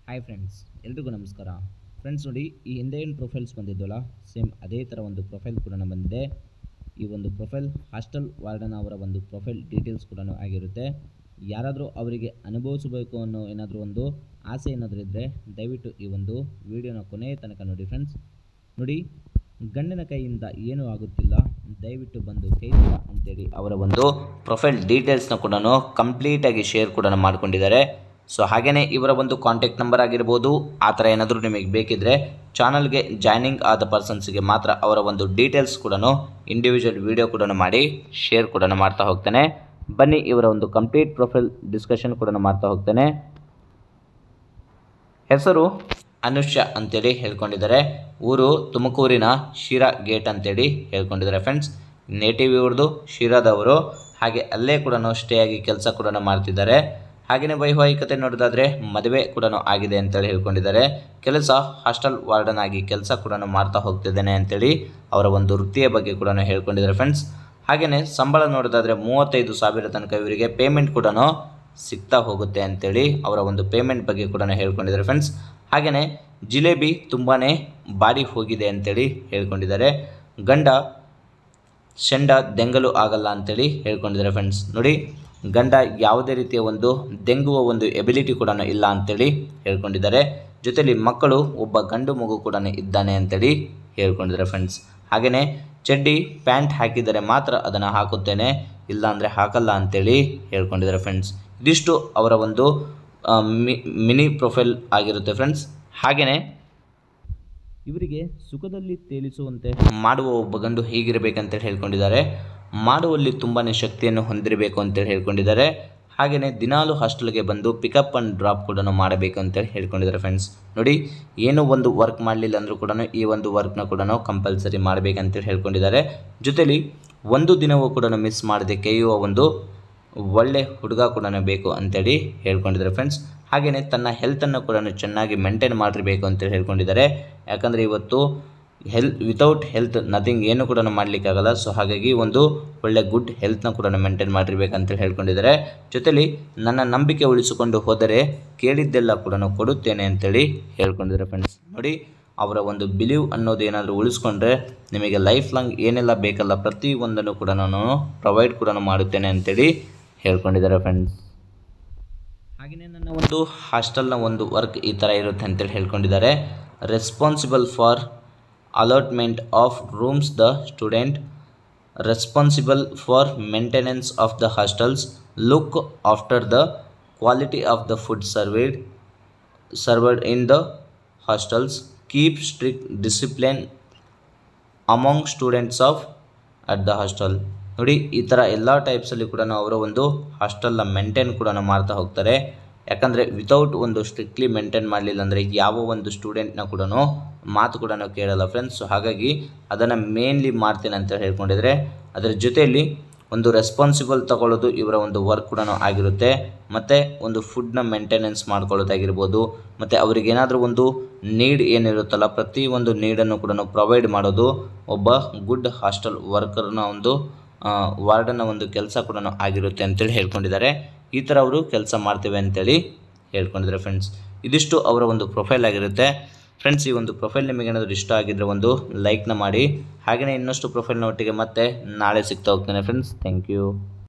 hi friends ಎಲ್ರಿಗೂ ನಮಸ್ಕಾರ friends ನೋಡಿ ಈ ಹಿಂದೆ ಏನು ಪ್ರೊಫೈಲ್ಸ್ ಬಂದಿದ್ವಲ್ಲ ಸೇಮ್ ಅದೇ ಥರ ಒಂದು ಪ್ರೊಫೈಲ್ ಕೂಡ ಬಂದಿದೆ ಈ ಒಂದು ಪ್ರೊಫೈಲ್ ಹಾಸ್ಟೆಲ್ ವಾರ್ಡನ್ ಅವರ ಒಂದು ಪ್ರೊಫೈಲ್ ಡೀಟೇಲ್ಸ್ ಕೂಡ ಆಗಿರುತ್ತೆ ಯಾರಾದರೂ ಅವರಿಗೆ ಅನುಭವಿಸಬೇಕು ಅನ್ನೋ ಏನಾದರೂ ಒಂದು ಆಸೆ ಏನಾದರೂ ಇದ್ದರೆ ದಯವಿಟ್ಟು ಈ ಒಂದು ವಿಡಿಯೋನ ಕೊನೆಯ ತನಕ ನೋಡಿ ಫ್ರೆಂಡ್ಸ್ ನೋಡಿ ಗಂಡನ ಕೈಯಿಂದ ಏನೂ ಆಗುತ್ತಿಲ್ಲ ದಯವಿಟ್ಟು ಬಂದು ಕೈ ಕೊಡ ಅಂತೇಳಿ ಅವರ ಒಂದು ಪ್ರೊಫೈಲ್ ಡೀಟೇಲ್ಸ್ನ ಕೂಡ ಕಂಪ್ಲೀಟಾಗಿ ಶೇರ್ ಕೂಡ ಮಾಡ್ಕೊಂಡಿದ್ದಾರೆ ಸೊ ಹಾಗೆಯೇ ಇವರ ಒಂದು ಕಾಂಟ್ಯಾಕ್ಟ್ ನಂಬರ್ ಆಗಿರ್ಬೋದು ಆ ಥರ ಏನಾದರೂ ನಿಮಗೆ ಬೇಕಿದ್ದರೆ ಚಾನಲ್ಗೆ ಜಾಯ್ನಿಂಗ್ ಆದ ಪರ್ಸನ್ಸ್ಗೆ ಮಾತ್ರ ಅವರ ಒಂದು ಡೀಟೇಲ್ಸ್ ಕೂಡ ಇಂಡಿವಿಜುವಲ್ ವಿಡಿಯೋ ಕೂಡ ಮಾಡಿ ಶೇರ್ ಕೂಡ ಮಾಡ್ತಾ ಹೋಗ್ತಾನೆ ಬನ್ನಿ ಇವರ ಒಂದು ಕಂಪ್ಲೀಟ್ ಪ್ರೊಫೈಲ್ ಡಿಸ್ಕಷನ್ ಕೂಡ ಮಾಡ್ತಾ ಹೋಗ್ತಾನೆ ಹೆಸರು ಅನುಷ್ಯ ಅಂತೇಳಿ ಹೇಳ್ಕೊಂಡಿದ್ದಾರೆ ಊರು ತುಮಕೂರಿನ ಶಿರಾ ಗೇಟ್ ಅಂತೇಳಿ ಹೇಳ್ಕೊಂಡಿದ್ದಾರೆ ಫ್ರೆಂಡ್ಸ್ ನೇಟಿವ್ ಇವ್ರದ್ದು ಶಿರಾದವರು ಹಾಗೆ ಅಲ್ಲೇ ಕೂಡ ಸ್ಟೇ ಆಗಿ ಕೆಲಸ ಕೂಡ ಮಾಡ್ತಿದ್ದಾರೆ ಹಾಗೆಯೇ ವೈವಾಹಿಕತೆ ನೋಡೋದಾದರೆ ಮದುವೆ ಕೂಡ ಆಗಿದೆ ಅಂತೇಳಿ ಹೇಳ್ಕೊಂಡಿದ್ದಾರೆ ಕೆಲಸ ಹಾಸ್ಟೆಲ್ ವಾರ್ಡನ್ ಆಗಿ ಕೆಲಸ ಕೂಡ ಮಾಡ್ತಾ ಹೋಗ್ತಿದ್ದೇನೆ ಅಂತೇಳಿ ಅವರ ಒಂದು ವೃತ್ತಿಯ ಬಗ್ಗೆ ಕೂಡ ಹೇಳ್ಕೊಂಡಿದ್ದಾರೆ ಫ್ರೆಂಡ್ಸ್ ಹಾಗೆಯೇ ಸಂಬಳ ನೋಡೋದಾದರೆ ಮೂವತ್ತೈದು ಸಾವಿರ ತನಕ ಇವರಿಗೆ ಪೇಮೆಂಟ್ ಕೂಡ ಸಿಗ್ತಾ ಹೋಗುತ್ತೆ ಅಂತೇಳಿ ಅವರ ಒಂದು ಪೇಮೆಂಟ್ ಬಗ್ಗೆ ಕೂಡ ಹೇಳ್ಕೊಂಡಿದ್ದಾರೆ ಫ್ರೆಂಡ್ಸ್ ಹಾಗೆಯೇ ಜಿಲೇಬಿ ತುಂಬಾ ಬಾಡಿ ಹೋಗಿದೆ ಅಂತೇಳಿ ಹೇಳ್ಕೊಂಡಿದ್ದಾರೆ ಗಂಡ ಶೆಂಡ ದೆಂಗಲು ಆಗಲ್ಲ ಅಂತೇಳಿ ಹೇಳ್ಕೊಂಡಿದ್ದಾರೆ ಫ್ರೆಂಡ್ಸ್ ನೋಡಿ ಗಂಡ ಯಾವುದೇ ರೀತಿಯ ಒಂದು ದೆಂಗುವ ಒಂದು ಎಬಿಲಿಟಿ ಕೂಡ ಇಲ್ಲ ಅಂತೇಳಿ ಹೇಳ್ಕೊಂಡಿದ್ದಾರೆ ಜೊತೆಲಿ ಮಕ್ಕಳು ಒಬ್ಬ ಗಂಡು ಮಗು ಕೂಡ ಇದ್ದಾನೆ ಅಂತೇಳಿ ಹೇಳ್ಕೊಂಡಿದ್ದಾರೆ ಫ್ರೆಂಡ್ಸ್ ಹಾಗೆಯೇ ಚಡ್ಡಿ ಪ್ಯಾಂಟ್ ಹಾಕಿದರೆ ಮಾತ್ರ ಅದನ್ನು ಹಾಕುತ್ತೇನೆ ಇಲ್ಲ ಅಂದರೆ ಹಾಕಲ್ಲ ಅಂತೇಳಿ ಹೇಳ್ಕೊಂಡಿದ್ದಾರೆ ಫ್ರೆಂಡ್ಸ್ ಇದಿಷ್ಟು ಅವರ ಒಂದು ಆ, ಮಿ- ಮಿನಿ ಪ್ರೊಫೈಲ್ ಆಗಿರುತ್ತೆ ಫ್ರೆಂಡ್ಸ್ ಹಾಗೆಯೇ ಇವರಿಗೆ ಸುಖದಲ್ಲಿ ತೇಲಿಸುವಂತೆ ಮಾಡುವ ಒಬ್ಬ ಗಂಡು ಹೀಗಿರಬೇಕಂತೇಳಿ ಹೇಳ್ಕೊಂಡಿದ್ದಾರೆ ಮಾಡುವಲ್ಲಿ ತುಂಬಾ ಶಕ್ತಿಯನ್ನು ಹೊಂದಿರಬೇಕು ಅಂತೇಳಿ ಹೇಳ್ಕೊಂಡಿದ್ದಾರೆ ಹಾಗೆಯೇ ದಿನಾಲು ಹಾಸ್ಟೆಲ್ಗೆ ಬಂದು ಪಿಕಪ್ ಆ್ಯಂಡ್ ಡ್ರಾಪ್ ಕೂಡ ಮಾಡಬೇಕು ಅಂತೇಳಿ ಹೇಳ್ಕೊಂಡಿದ್ದಾರೆ ಫ್ರೆಂಡ್ಸ್ ನೋಡಿ ಏನೋ ಒಂದು ವರ್ಕ್ ಮಾಡಲಿಲ್ಲ ಅಂದರೂ ಕೂಡ ಈ ಒಂದು ವರ್ಕ್ನ ಕೂಡ ಕಂಪಲ್ಸರಿ ಮಾಡಬೇಕಂತೇಳಿ ಹೇಳ್ಕೊಂಡಿದ್ದಾರೆ ಜೊತೆಲಿ ಒಂದು ದಿನವೂ ಕೂಡ ಮಿಸ್ ಮಾಡದೆ ಕೈಯುವ ಒಂದು ಒಳ್ಳೆ ಹುಡುಗ ಕೂಡ ಬೇಕು ಅಂತೇಳಿ ಹೇಳ್ಕೊಂಡಿದ್ದಾರೆ ಫ್ರೆಂಡ್ಸ್ ಹಾಗೆಯೇ ತನ್ನ ಹೆಲ್ತನ್ನು ಕೂಡ ಚೆನ್ನಾಗಿ ಮೇಂಟೈನ್ ಮಾಡಿರಬೇಕು ಅಂತೇಳಿ ಹೇಳ್ಕೊಂಡಿದ್ದಾರೆ ಯಾಕಂದರೆ ಇವತ್ತು ಹೆಲ್ತ್ ವಿತೌಟ್ ಹೆಲ್ತ್ ನಥಿಂಗ್ ಏನು ಕೂಡ ಮಾಡಲಿಕ್ಕಾಗಲ್ಲ ಸೊ ಹಾಗಾಗಿ ಒಂದು ಒಳ್ಳೆ ಗುಡ್ ಹೆಲ್ತ್ನ ಕೂಡ ಮೇಂಟೈನ್ ಮಾಡಿರ್ಬೇಕಂತೇಳಿ ಹೇಳ್ಕೊಂಡಿದ್ದಾರೆ ಜೊತೆಲಿ ನನ್ನ ನಂಬಿಕೆ ಉಳಿಸಿಕೊಂಡು ಹೋದರೆ ಕೇಳಿದ್ದೆಲ್ಲ ಕೂಡ ಕೊಡುತ್ತೇನೆ ಅಂತೇಳಿ ಹೇಳ್ಕೊಂಡಿದ್ದಾರೆ ಫ್ರೆಂಡ್ಸ್ ನೋಡಿ ಅವರ ಒಂದು ಬಿಲೀವ್ ಅನ್ನೋದು ಏನಾದರೂ ಉಳಿಸ್ಕೊಂಡ್ರೆ ನಿಮಗೆ ಲೈಫ್ ಲಾಂಗ್ ಏನೆಲ್ಲ ಬೇಕಲ್ಲ ಪ್ರತಿಯೊಂದನ್ನು ಕೂಡ ನಾನು ಪ್ರೊವೈಡ್ ಕೂಡ ಮಾಡುತ್ತೇನೆ ಅಂತೇಳಿ ಹೇಳ್ಕೊಂಡಿದ್ದಾರೆ ಫ್ರೆಂಡ್ಸ್ ಹಾಗೆಯೇ ನನ್ನ ಒಂದು ಹಾಸ್ಟೆಲ್ನ ಒಂದು ವರ್ಕ್ ಈ ಥರ ಇರುತ್ತೆ ಅಂತೇಳಿ ಹೇಳ್ಕೊಂಡಿದ್ದಾರೆ responsible for allotment of rooms the student responsible for maintenance of the hostels look after the quality of the food served served in the hostels keep strict discipline among students of at the hostel ನೋಡಿ ಈ ಥರ ಎಲ್ಲ ಟೈಪ್ಸಲ್ಲಿ ಕೂಡ ಅವರ ಒಂದು ಹಾಸ್ಟೆಲ್ನ maintain ಕೂಡ ಮಾಡ್ತಾ ಹೋಗ್ತಾರೆ ಯಾಕಂದರೆ ವಿತೌಟ್ ಒಂದು ಸ್ಟ್ರಿಕ್ಟ್ಲಿ ಮೇಂಟೈನ್ ಮಾಡಲಿಲ್ಲ ಅಂದರೆ ಯಾವ ಒಂದು ಸ್ಟೂಡೆಂಟ್ನ ಕೂಡ ಮಾತು ಕೂಡ ಕೇಳಲ್ಲ ಫ್ರೆಂಡ್ಸ್ ಸೊ ಹಾಗಾಗಿ ಅದನ್ನು ಮೇನ್ಲಿ ಮಾಡ್ತೀನಿ ಅಂತ ಹೇಳ್ಕೊಂಡಿದ್ರೆ ಅದರ ಜೊತೆಯಲ್ಲಿ ಒಂದು ರೆಸ್ಪಾನ್ಸಿಬಲ್ ತಗೊಳ್ಳೋದು ಇವರ ಒಂದು ವರ್ಕ್ ಕೂಡ ಆಗಿರುತ್ತೆ ಮತ್ತು ಒಂದು ಫುಡ್ನ ಮೇಂಟೆನೆನ್ಸ್ ಮಾಡ್ಕೊಳ್ಳೋದಾಗಿರ್ಬೋದು ಮತ್ತು ಅವ್ರಿಗೇನಾದರೂ ಒಂದು ನೀಡ್ ಏನಿರುತ್ತಲ್ಲ ಪ್ರತಿ ಒಂದು ನೀಡನ್ನು ಕೂಡ ಪ್ರೊವೈಡ್ ಮಾಡೋದು ಒಬ್ಬ ಗುಡ್ ಹಾಸ್ಟೆಲ್ ವರ್ಕರ್ನ ಒಂದು ವಾರ್ಡನ್ನ ಒಂದು ಕೆಲಸ ಕೂಡ ಆಗಿರುತ್ತೆ ಅಂತೇಳಿ ಹೇಳ್ಕೊಂಡಿದ್ದಾರೆ ಈ ಥರ ಅವರು ಕೆಲಸ ಮಾಡ್ತೇವೆ ಅಂತೇಳಿ ಹೇಳ್ಕೊಂಡಿದ್ದಾರೆ ಫ್ರೆಂಡ್ಸ್ ಇದಿಷ್ಟು ಅವರ ಒಂದು ಪ್ರೊಫೈಲ್ ಆಗಿರುತ್ತೆ ಫ್ರೆಂಡ್ಸ್ ಈ ಒಂದು ಪ್ರೊಫೈಲ್ ನಿಮಗೆ ಏನಾದರೂ ಇಷ್ಟ ಆಗಿದ್ದರೆ ಒಂದು ಲೈಕ್ನ ಮಾಡಿ ಹಾಗೆಯೇ ಇನ್ನಷ್ಟು ಪ್ರೊಫೈಲ್ನ ಒಟ್ಟಿಗೆ ಮತ್ತೆ ನಾಳೆ ಸಿಗ್ತಾ ಹೋಗ್ತೇನೆ ಫ್ರೆಂಡ್ಸ್ ಥ್ಯಾಂಕ್ ಯು